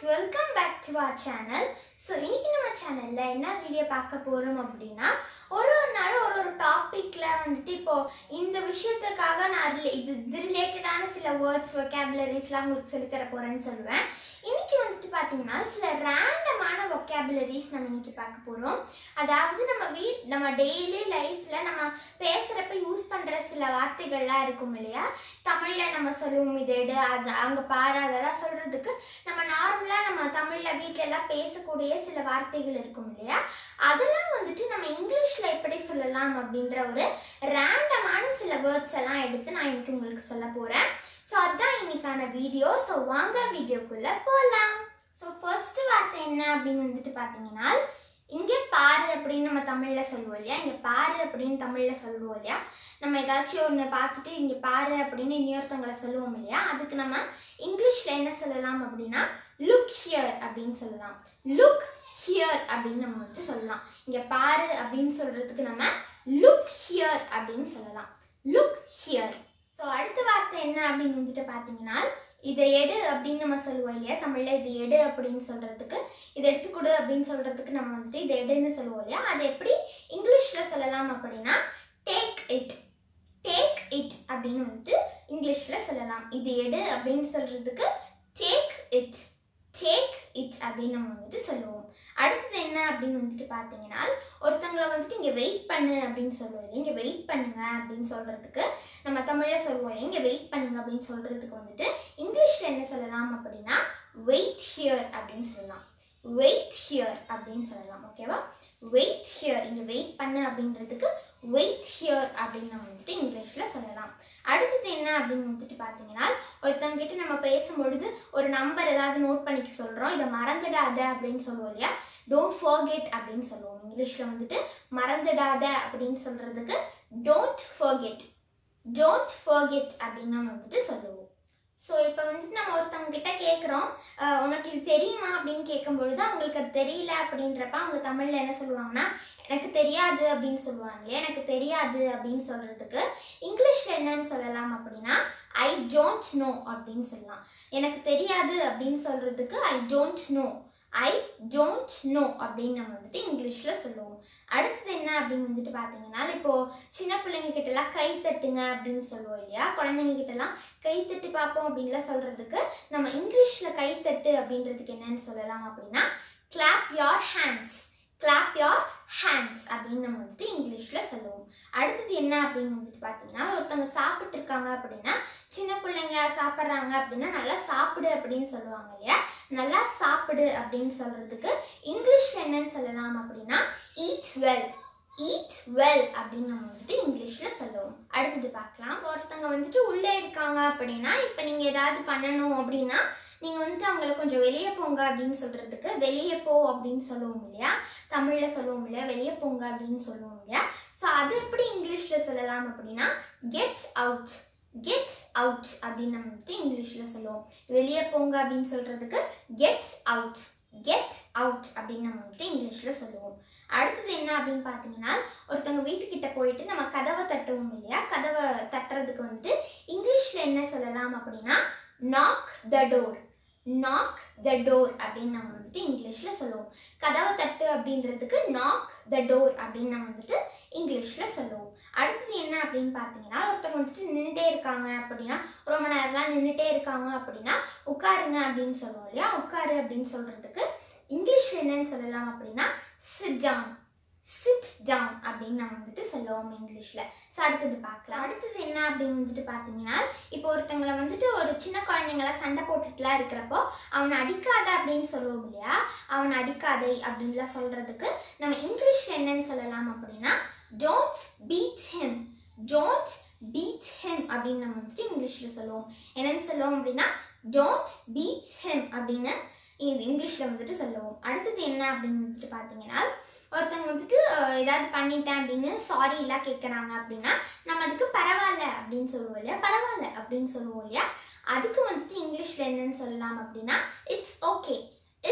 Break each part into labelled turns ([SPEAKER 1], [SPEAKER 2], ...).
[SPEAKER 1] welcome back to our channel so இன்னைக்கு நம்ம சேனலில் என்ன வீடியோ பார்க்க போகிறோம் அப்படின்னா ஒரு ஒரு நாள் ஒரு ஒரு டாப்பிக்கில் வந்துட்டு இப்போ இந்த விஷயத்துக்காக நான் rela- இது இது ரிலேட்டடான சில வேர்ட்ஸ் vocabularies-லாம் உங்களுக்கு சொல்லித் தர போகிறேன்னு சொல்லுவேன் இன்னைக்கு வந்துட்டு பார்த்தீங்கன்னா சில ரேண்டமான vocabularies நம்ம இன்னைக்கு பார்க்க போகிறோம் அதாவது நம்ம வீட் நம்ம டெய்லி லைஃப்பில் நம்ம பேசுகிறப்ப யூஸ் பண்ணுற சில வார்த்தைகள்லாம் இருக்கும் இல்லையா தமிழில் நம்ம சொல்லுவோம் இது எடு அது அங்கே பாரு அதெல்லாம் சொல்கிறதுக்கு நம்ம நார்மலாக நம்ம தமிழில் வீட்டில எல்லாம் பேசக்கூடிய சில வார்த்தைகள் இருக்கும் இல்லையா அதெல்லாம் வந்துட்டு நம்ம இங்கிலீஷில் எப்படி சொல்லலாம் அப்படின்ற ஒரு ரேண்டமான சில வேர்ட்ஸ் எல்லாம் எடுத்து நான் இன்னைக்கு உங்களுக்கு சொல்ல போகிறேன் ஸோ அதுதான் இன்னைக்கான வீடியோ ஸோ வாங்க வீடியோக்குள்ளே போகலாம் ஸோ ஃபர்ஸ்ட் வார்த்தை என்ன அப்படின்னு வந்துட்டு பார்த்தீங்கன்னா இங்கே பாரு அப்படின்னு நம்ம தமிழில் சொல்லுவோம் இல்லையா இங்கே பாரு அப்படின்னு தமிழில் சொல்லுவோம் இல்லையா நம்ம ஏதாச்சும் ஒன்று பார்த்துட்டு இங்கே பாரு அப்படின்னு இன்னொருத்தவங்களை சொல்லுவோம் இல்லையா அதுக்கு நம்ம இங்கிலீஷில் என்ன சொல்லலாம் அப்படின்னா லுக் ஹியர் அப்படின்னு சொல்லலாம் லுக் ஹியர் அப்படின்னு நம்ம வந்து சொல்லலாம் இங்கே பாரு அப்படின்னு சொல்கிறதுக்கு நம்ம லுக் ஹியர் அப்படின்னு சொல்லலாம் லுக் ஹியர் ஸோ அடுத்த வார்த்தை என்ன அப்படின்னு வந்துட்டு பார்த்தீங்கன்னா இதை எடு அப்படின்னு நம்ம சொல்லுவோம் இல்லையா தமிழில் இது எடு அப்படின்னு சொல்கிறதுக்கு இதை எடுத்துக்கொடு அப்படின்னு சொல்கிறதுக்கு நம்ம வந்துட்டு இதை எடுன்னு சொல்லுவோம் இல்லையா அது எப்படி இங்கிலீஷில் சொல்லலாம் அப்படின்னா டேக் இட் டேக் இட் அப்படின்னு வந்துட்டு இங்கிலீஷில் சொல்லலாம் இது எடு அப்படின்னு சொல்கிறதுக்கு டேக் இட் டேக் இட் அப்படின்னு நம்ம வந்துட்டு சொல்லுவோம் அடுத்தது என்ன அப்படின்னு வந்துட்டு பார்த்தீங்கன்னா ஒருத்தங்களை வந்துட்டு இங்கே வெயிட் பண்ணு அப்படின்னு சொல்லுவோம் இல்லையா இங்கே வெயிட் பண்ணுங்க அப்படின்னு சொல்கிறதுக்கு நம்ம தமிழில் சொல்லுவோம் இல்லையா இங்கே வெயிட் பண்ணுங்க அப்படின்னு சொல்கிறதுக்கு வந்துட்டு இங்கிலீஷில் என்ன சொல்லலாம் அப்படின்னா வெயிட் ஹியர் அப்படின்னு சொல்லலாம் வெயிட் ஹியர் அப்படின்னு சொல்லலாம் ஓகேவா வெயிட் ஹியர் இங்கே வெயிட் பண்ணு அப்படின்றதுக்கு வெயிட் ஹியர் அப்படின்னு நம்ம வந்துட்டு இங்கிலீஷில் சொல்லலாம் அடுத்தது என்ன அப்படின்னு வந்துட்டு பார்த்தீங்கன்னா ஒருத்தவங்க கிட்ட நம்ம பேசும்பொழுது ஒரு நம்பர் ஏதாவது நோட் பண்ணிக்க சொல்கிறோம் இதை மறந்துடாத அப்படின்னு சொல்லுவோம் இல்லையா டோன்ட் ஃபர்கெட் அப்படின்னு சொல்லுவோம் இங்கிலீஷில் வந்துட்டு மறந்துடாத அப்படின்னு சொல்கிறதுக்கு டோன்ட் ஃபர்கெட் டோன்ட் ஃபர்கெட் அப்படின்னு நம்ம வந்துட்டு சொல்லுவோம் ஸோ இப்போ வந்துட்டு நம்ம ஒருத்தவங்க கிட்ட கேட்குறோம் உனக்கு இது தெரியுமா அப்படின்னு கேட்கும்பொழுது அவங்களுக்கு அது தெரியல அப்படின்றப்ப அவங்க தமிழில் என்ன சொல்லுவாங்கன்னா எனக்கு தெரியாது அப்படின்னு சொல்லுவாங்க இல்லையா எனக்கு தெரியாது அப்படின்னு சொல்கிறதுக்கு இங்கிலீஷில் என்னன்னு சொல்லலாம் அப்படின்னா ஐ டோன்ட் நோ அப்படின்னு சொல்லலாம் எனக்கு தெரியாது அப்படின்னு சொல்கிறதுக்கு I don't know I don't know அப்படின்னு நம்ம வந்துட்டு இங்கிலீஷில் சொல்லுவோம் அடுத்தது என்ன அப்படின்னு வந்துட்டு பார்த்தீங்கன்னா இப்போது சின்ன பிள்ளைங்க கிட்டலாம் கை தட்டுங்க அப்படின்னு சொல்லுவோம் இல்லையா குழந்தைங்க கிட்டலாம் கை தட்டி பார்ப்போம் அப்படின்லாம் சொல்கிறதுக்கு நம்ம இங்கிலீஷில் கை தட்டு அப்படின்றதுக்கு என்னன்னு சொல்லலாம் அப்படின்னா clap your hands clap your hands அப்படின்னு நம்ம வந்துட்டு இங்கிலீஷில் சொல்லுவோம் அடுத்தது என்ன அப்படின்னு வந்துட்டு பார்த்தீங்கன்னா ஒருத்தவங்க சாப்பிட்டு இருக்காங்க அப்படின்னா சின்ன பிள்ளைங்க சாப்பிட்றாங்க அப்படின்னா நல்லா சாப்பிடு அப்படின்னு சொல்லுவாங்க இல்லையா நல்லா சாப்பிடு அப்படின்னு சொல்கிறதுக்கு இங்கிலீஷில் என்னன்னு சொல்லலாம் அப்படின்னா ஈட் வெல் ஈட் வெல் அப்படின்னு நம்ம வந்துட்டு இங்கிலீஷில் சொல்லுவோம் அடுத்தது பார்க்கலாம் ஸோ ஒருத்தவங்க வந்துட்டு உள்ளே இருக்காங்க அப்படின்னா இப்போ நீங்கள் ஏதாவது பண்ணணும் அப்படின்னா நீங்கள் வந்துட்டு அவங்கள கொஞ்சம் வெளியே போங்க அப்படின்னு சொல்கிறதுக்கு வெளியே போ அப்படின்னு சொல்லுவோம் இல்லையா தமிழில் சொல்லுவோம் இல்லையா வெளியே போங்க அப்படின்னு சொல்லுவோம் இல்லையா ஸோ அது எப்படி இங்கிலீஷில் சொல்லலாம் அப்படின்னா கெட் அவுட் கெட் அவுட் அப்படின்னு நம்ம வந்துட்டு இங்கிலீஷில் சொல்லுவோம் வெளியே போங்க அப்படின்னு சொல்கிறதுக்கு கெட் அவுட் கெட் அவுட் அப்படின்னு நம்ம வந்துட்டு இங்கிலீஷில் சொல்லுவோம் அடுத்தது என்ன அப்படின்னு பார்த்தீங்கன்னா ஒருத்தவங்க வீட்டுக்கிட்ட போயிட்டு நம்ம கதவை தட்டுவோம் இல்லையா கதவை தட்டுறதுக்கு வந்துட்டு இங்கிலீஷில் என்ன சொல்லலாம் அப்படின்னா knock the door knock the door அப்படின்னு நம்ம வந்துட்டு இங்கிலீஷில் சொல்லுவோம் கதவை தட்டு அப்படின்றதுக்கு நாக் த டோர் அப்படின்னு நம்ம வந்துட்டு இங்கிலீஷில் சொல்லுவோம் அடுத்தது என்ன அப்படின்னு பார்த்தீங்கன்னா ஒருத்தவங்க வந்துட்டு நின்றுட்டே இருக்காங்க அப்படின்னா ரொம்ப நேரம்லாம் நின்றுட்டே இருக்காங்க அப்படின்னா உட்காருங்க அப்படின்னு சொல்லுவோம் இல்லையா உட்காரு அப்படின்னு சொல்கிறதுக்கு இங்கிலீஷில் என்னன்னு சொல்லலாம் அப்படின்னா சிட் டவுன் சிட் டவுன் அப்படின்னு நம்ம வந்துட்டு சொல்லுவோம் இங்கிலீஷில் ஸோ அடுத்தது பார்க்கலாம் அடுத்தது என்ன அப்படின்னு வந்துட்டு பார்த்தீங்கன்னா இப்போ ஒருத்தங்களை வந்துட்டு ஒரு சின்ன குழந்தைங்களாம் சண்டை போட்டுட்டுலாம் இருக்கிறப்போ அவனை அடிக்காத அப்படின்னு சொல்லுவோம் இல்லையா அவனை அடிக்காதே அப்படின்லாம் சொல்கிறதுக்கு நம்ம இங்கிலீஷில் என்னன்னு சொல்லலாம் அப்படின்னா don't beat him don't beat him அப்படின்னு நம்ம வந்துட்டு இங்கிலீஷில் சொல்லுவோம் என்னன்னு சொல்லுவோம் அப்படின்னா டோன்ட் பீட் ஹிம் அப்படின்னு இது இங்கிலீஷில் வந்துட்டு சொல்லுவோம் அடுத்தது என்ன அப்படின்னு வந்துட்டு பார்த்தீங்கன்னா ஒருத்தவங்க வந்துட்டு அஹ், ஏதாவது பண்ணிட்டேன் அப்படின்னு சாரி எல்லாம் கேட்குறாங்க அப்படின்னா நம்ம அதுக்கு பரவாயில்ல அப்படின்னு சொல்லுவோம் இல்லையா பரவாயில்ல அப்படின்னு சொல்லுவோம் இல்லையா அதுக்கு வந்துட்டு இங்கிலீஷில் என்னன்னு சொல்லலாம் அப்படின்னா இட்ஸ் ஓகே இட்ஸ்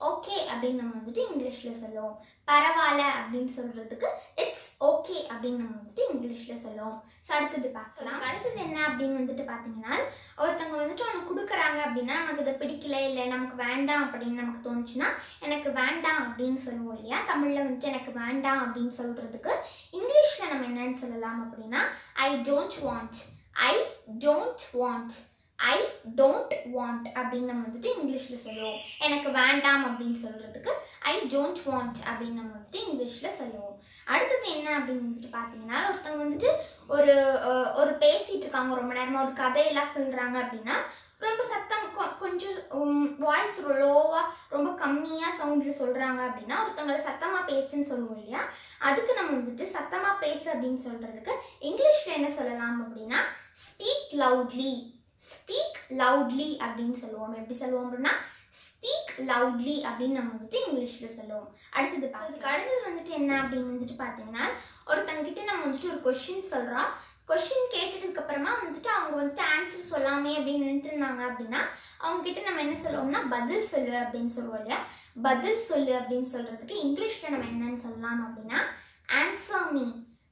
[SPEAKER 1] ஓகே அப்படின்னு நம்ம வந்துட்டு இங்கிலீஷில் சொல்லுவோம் பரவாயில்ல அப்படின்னு சொல்கிறதுக்கு இட்ஸ் ஓகே அப்படின்னு நம்ம வந்துட்டு இங்கிலீஷில் சொல்லுவோம் ஸோ அடுத்தது பார்க்கலாம் அடுத்தது என்ன அப்படின்னு வந்துட்டு பார்த்தீங்கன்னா ஒருத்தவங்க வந்துட்டு ஒன்று கொடுக்குறாங்க அப்படின்னா நமக்கு இது பிடிக்கல இல்லை நமக்கு வேண்டாம் அப்படின்னு நமக்கு தோணுச்சுன்னா எனக்கு வேண்டாம் அப்படின்னு சொல்லுவோம் இல்லையா தமிழில் வந்துட்டு எனக்கு வேண்டாம் அப்படின்னு சொல்கிறதுக்கு இங்கிலீஷில் நம்ம என்னன்னு சொல்லலாம் அப்படின்னா I don't want I don't want I don't want அப்படின்னு நம்ம வந்துட்டு இங்கிலீஷில் சொல்லுவோம் எனக்கு வேண்டாம் அப்படின்னு சொல்கிறதுக்கு ஐ டோன்ட் வாண்ட் அப்படின்னு நம்ம வந்துட்டு இங்கிலீஷில் சொல்லுவோம் அடுத்தது என்ன அப்படின்னு வந்துட்டு பார்த்தீங்கன்னா ஒருத்தவங்க வந்துட்டு ஒரு அஹ், ஒரு பேசிட்டு இருக்காங்க ரொம்ப நேரமாக ஒரு கதையெல்லாம் சொல்கிறாங்க அப்படின்னா ரொம்ப சத்தம் கொ- கொஞ்சம் வாய்ஸ் லோவாக ரொம்ப கம்மியாக சவுண்டில் சொல்கிறாங்க அப்படின்னா ஒருத்தவங்களை சத்தமாக பேசுன்னு சொல்லுவோம் இல்லையா அதுக்கு நம்ம வந்துட்டு சத்தமாக பேசு அப்படின்னு சொல்கிறதுக்கு இங்கிலீஷில் என்ன சொல்லலாம் அப்படின்னா ஸ்பீக் லவுட்லி ஸ்பீக் லவுட்லி அப்படின்னு சொல்லுவோம் எப்படி சொல்லுவோம் அப்படின்னா ஸ்பீக் லவுட்லி அப்படின்னு நம்ம வந்துட்டு இங்கிலீஷில் சொல்லுவோம் அடுத்தது பா- அதுக்கு அடுத்தது வந்துட்டு என்ன அப்படின்னு வந்துட்டு பார்த்தீங்கன்னா ஒருத்தங்கிட்ட நம்ம வந்துட்டு ஒரு கொஷின் சொல்கிறோம் கொஷின் கேட்டதுக்கு அப்புறமா வந்துட்டு அவங்க வந்துட்டு ஆன்சர் சொல்லாமே அப்படின்னு நின்றுட்டு இருந்தாங்க அப்படின்னா அவங்க கிட்ட நம்ம என்ன சொல்லுவோம்னா பதில் சொல்லு அப்படின்னு சொல்லுவோம் இல்லையா பதில் சொல்லு அப்படின்னு சொல்றதுக்கு இங்கிலீஷ்ல நம்ம என்னன்னு சொல்லலாம் அப்படின்னா ஆன்சர் மீ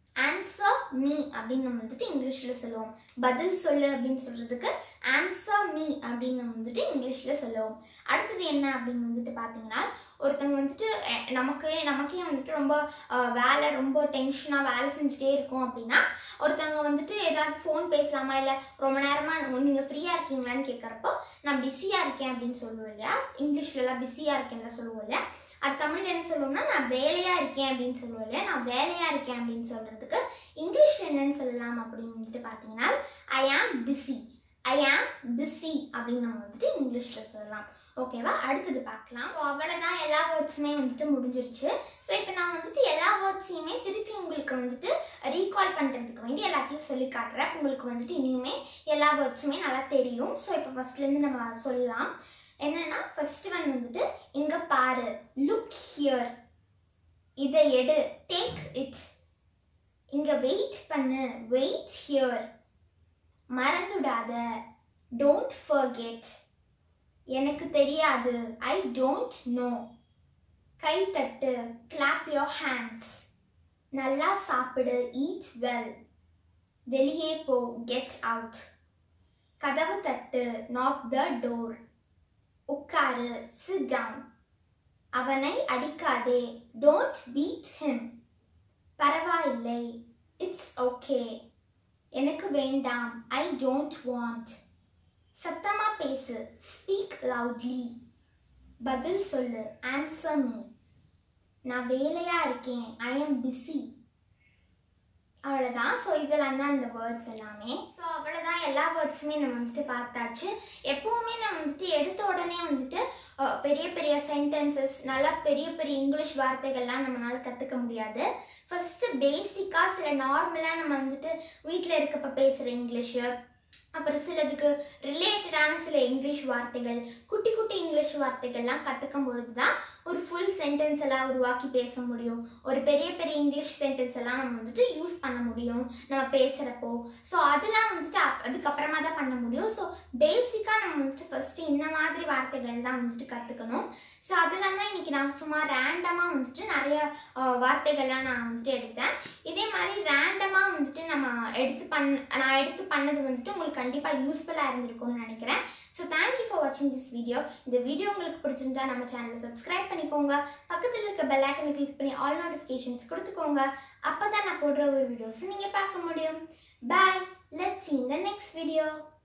[SPEAKER 1] ஆன்சர் மீ அப்படின்னு நம்ம வந்துட்டு இங்கிலீஷில் சொல்லுவோம் பதில் சொல்லு அப்படின்னு சொல்கிறதுக்கு ஆன்சர் மீ அப்படின்னு நம்ம வந்துட்டு இங்கிலீஷில் சொல்லுவோம் அடுத்தது என்ன அப்படின்னு வந்துட்டு பார்த்தீங்கன்னா ஒருத்தங்க வந்துட்டு அஹ், நமக்கு நமக்கே வந்துட்டு ரொம்ப அஹ், வேலை ரொம்ப டென்ஷனாக வேலை செஞ்சுட்டே இருக்கோம் அப்படின்னா ஒருத்தவங்க வந்துட்டு ஏதாவது ஃபோன் பேசலாமா இல்லை ரொம்ப நேரமாக நீங்கள் ஃப்ரீயாக இருக்கீங்களான்னு கேட்குறப்போ நான் பிஸியாக இருக்கேன் அப்படின்னு சொல்லுவோம் இல்லையா இங்கிலீஷ்லலாம் பிஸியாக இருக்கேன்ல சொல்லுவோம் இல்லையா அது தமிழ்ல என்ன சொல்லுவோம்னா நான் வேலையா இருக்கேன் அப்படின்னு சொல்லுவோம் இல்லையா நான் வேலையா இருக்கேன் அப்படின்னு சொல்றதுக்கு இங்கிலீஷ்ல என்னன்னு சொல்லலாம் அப்படின்னு வந்துட்டு பார்த்தீங்கன்னா ஐ ஆம் பிஸி ஐ ஆம் பிஸி அப்படின்னு நம்ம வந்துட்டு இங்கிலீஷ்ல சொல்லலாம் ஓகேவா அடுத்தது பார்க்கலாம் ஸோ அவ்வளோதான் எல்லா வேர்ட்ஸுமே வந்துட்டு முடிஞ்சிருச்சு ஸோ இப்போ நான் வந்துட்டு எல்லா வேர்ட்ஸையுமே திருப்பி உங்களுக்கு வந்துட்டு ரீகால் பண்ணுறதுக்கு வேண்டி எல்லாத்தையும் சொல்லி காட்டுறேன் உங்களுக்கு வந்துட்டு இனியுமே எல்லா வேர்ட்ஸுமே நல்லா தெரியும் ஸோ இப்போ ஃபர்ஸ்ட்லேருந்து நம்ம சொல்லலாம் என்னன்னா ஃபர்ஸ்ட் ஒன் வந்துட்டு இங்க பாரு லுக் ஹியர் இதை எடு டேக் இட் இங்க வெயிட் பண்ணு வெயிட் ஹியர் மறந்துடாத டோன்ட் ஃபர்கெட் எனக்கு தெரியாது ஐ டோன்ட் நோ கை தட்டு கிளாப் யோர் ஹேண்ட்ஸ் நல்லா சாப்பிடு ஈட் வெல் வெளியே போ கெட் அவுட் கதவு தட்டு நாக் த டோர் உட்காரு sit down அவனை அடிக்காதே டோன்ட் பீட் him பரவாயில்லை இட்ஸ் ஓகே எனக்கு வேண்டாம் ஐ டோன்ட் வாண்ட் சத்தமா பேசு ஸ்பீக் லவுட்லி பதில் சொல்லு ஆன்சர் மீ நான் வேலையா இருக்கேன் ஐ am பிஸி அவ்வளோதான் ஸோ இதெல்லாம் தான் இந்த வேர்ட்ஸ் எல்லாமே ஸோ அவ்வளோதான் எல்லா வேர்ட்ஸுமே நம்ம வந்துட்டு பார்த்தாச்சு எப்போவுமே நம்ம வந்துட்டு எடுத்த உடனே வந்துட்டு அஹ், பெரிய பெரிய சென்டென்சஸ் நல்லா பெரிய பெரிய இங்கிலீஷ் வார்த்தைகள்லாம் நம்மளால கற்றுக்க முடியாது ஃபஸ்ட்டு பேசிக்காக சில நார்மலாக நம்ம வந்துட்டு வீட்டில் இருக்கப்ப பேசுகிற இங்கிலீஷு அப்புறம் சிலதுக்கு ரிலேட்டடான சில இங்கிலீஷ் வார்த்தைகள் குட்டி குட்டி இங்கிலீஷ் வார்த்தைகள்லாம் கற்றுக்கும் பொழுது தான் ஒரு ஃபுல் சென்டென்ஸ் எல்லாம் உருவாக்கி பேச முடியும் ஒரு பெரிய பெரிய இங்கிலீஷ் சென்டென்ஸ் எல்லாம் நம்ம வந்துட்டு யூஸ் பண்ண முடியும் நம்ம பேசுகிறப்போ ஸோ அதெல்லாம் வந்துட்டு அப் அதுக்கப்புறமா தான் பண்ண முடியும் ஸோ பேசிக்காக நம்ம வந்துட்டு ஃபஸ்ட்டு இந்த மாதிரி வார்த்தைகள் தான் வந்துட்டு கற்றுக்கணும் ஸோ அதெல்லாம் தான் இன்றைக்கி நான் சும்மா ரேண்டமாக வந்துட்டு நிறைய அஹ், வார்த்தைகள்லாம் நான் வந்துட்டு எடுத்தேன் இதே மாதிரி ரேண்டமாக வந்துட்டு நம்ம எடுத்து பண் நான் எடுத்து பண்ணது வந்துட்டு உங்களுக்கு கண்டிப்பாக யூஸ்ஃபுல்லாக இருந்திருக்கும்னு நினைக்கிறேன் ஸோ தேங்க்யூ ஃபார் வாட்சிங் திஸ் வீடியோ இந்த வீடியோ உங்களுக்கு பிடிச்சிருந்தா நம்ம சேனலை சப்ஸ்கிரைப் பண்ணிக்கோங்க பக்கத்தில் இருக்க பெல் ஐக்கனை கிளிக் பண்ணி ஆல் நோட்டிஃபிகேஷன்ஸ் கொடுத்துக்கோங்க அப்போ தான் நான் போடுற ஒரு வீடியோஸ் நீங்கள் பார்க்க முடியும் bye let's see in the next video